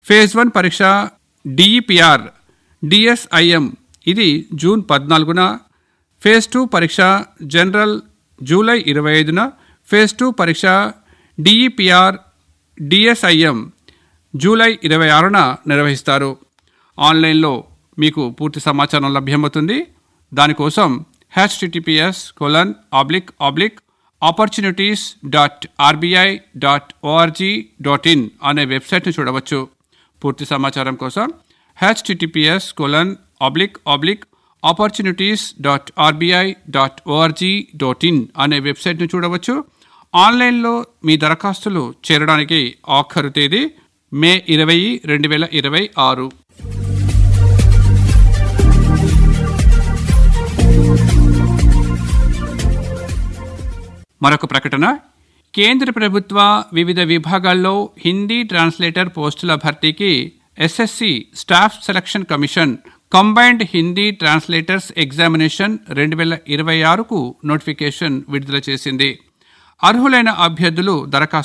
phase one పరీక్ష DEPR DSIM ఇది June పద్నాలుగున ఫేజ్ టూ పరీక్ష జనరల్ జూలై ఇరవై ఐదున ఫేజ్ టూ పరీక్ష డిఈపిఆర్ డిఎస్ఐఎం జూలై ఇరవై ఆరున నిర్వహిస్తారు ఆన్లైన్లో మీకు పూర్తి సమాచారం లభ్యమవుతుంది దానికోసం https colon oblique oblique opportunities dot RBI dot ORG dot in అనే వెబ్సైట్ను చూడవచ్చు పూర్తి సమాచారం కోసం https colon oblique oblique opportunities dot RBI dot ORG dot in అనే వెబ్సైట్ను చూడవచ్చు ఆన్లైన్లో మీ దరఖాస్తులు చేరడానికి ఆఖరు తేదీ మే ఇరవై రెండు వేల ఇరవై ఆరు మరొక ప్రకటన కేంద్ర ప్రభుత్వ వివిధ విభాగాల్లో హిందీ ట్రాన్స్లేటర్ పోస్టుల భర్తీకి SSC staff selection commission combined Hindi translators examination రెండు వేల ఇరవై ఆరుకు నోటిఫికేషన్ విడుదల చేసింది అర్హులైన అభ్యర్థులు దరఖాస్తు